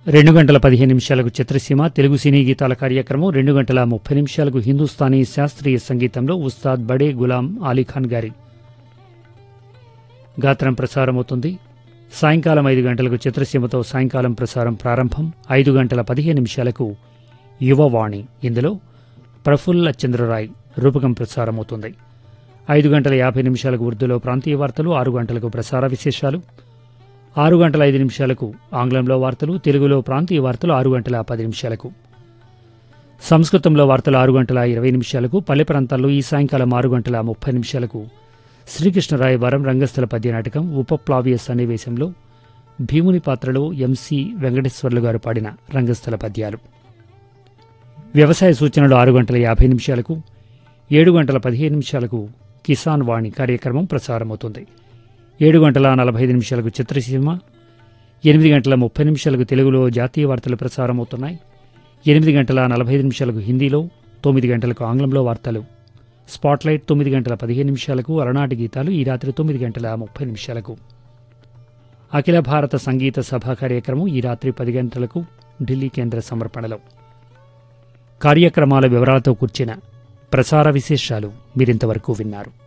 రెండు గంటల పదిహేను నిమిషాలకు చిత్రసీమ తెలుగు సినీ గీతాల కార్యక్రమం రెండు గంటల ముప్పై నిమిషాలకు హిందుస్థానీ శాస్త్రీయ సంగీతంలో ఉస్తాద్ బడే గులాం అలీఖాన్ గారి గాత్రం ప్రసారమవుతుంది సాయంకాలం ఐదు గంటలకు చిత్రసీమతో సాయంకాలం ప్రసారం ప్రారంభం ఐదు గంటల పదిహేను నిమిషాలకు యువవాణి ఇందులో ప్రఫుల్ల చంద్రరాయ్ రూపకం ప్రసారమవుతుంది ఐదు గంటల యాభై నిమిషాలకు ఉర్దూలో ప్రాంతీయ వార్తలు ఆరు గంటలకు ప్రసార విశేషాలు ఆరు గంటల ఐదు నిమిషాలకు ఆంగ్లంలో వార్తలు తెలుగులో ప్రాంతీయ వార్తలు ఆరు గంటల పది నిమిషాలకు సంస్కృతంలో వార్తలు ఆరు గంటల ఇరవై నిమిషాలకు పల్లె ప్రాంతాల్లో ఈ సాయంకాలం ఆరు గంటల ముప్పై నిమిషాలకు శ్రీకృష్ణరాయవరం రంగస్థల పద్య నాటకం ఉపప్లావ్య సన్నివేశంలో భీముని పాత్రలో ఎంసి వెంకటేశ్వర్లు గారు పాడిన రంగస్థల పద్యాలు వ్యవసాయ సూచనలు ఆరు గంటల యాభై నిమిషాలకు ఏడు గంటల పదిహేను నిమిషాలకు కిసాన్ వాణి కార్యక్రమం ప్రసారమవుతుంది ఏడు గంటల నలభై ఐదు నిమిషాలకు చిత్రసీమ ఎనిమిది గంటల ముప్పై నిమిషాలకు తెలుగులో జాతీయ వార్తలు ప్రసారమవుతున్నాయి ఎనిమిది గంటల నలభై ఐదు నిమిషాలకు హిందీలో తొమ్మిది గంటలకు ఆంగ్లంలో వార్తలు స్పాట్లైట్ తొమ్మిది గంటల పదిహేను నిమిషాలకు అలనాటి గీతాలు ఈ రాత్రి తొమ్మిది గంటల ముప్పై నిమిషాలకు అఖిల భారత సంగీత సభ కార్యక్రమం ఈ రాత్రి పది గంటలకు ఢిల్లీ కేంద్ర సమర్పణలో కార్యక్రమాల వివరాలతో కూర్చిన ప్రసార విశేషాలు మీరింతవరకు విన్నారు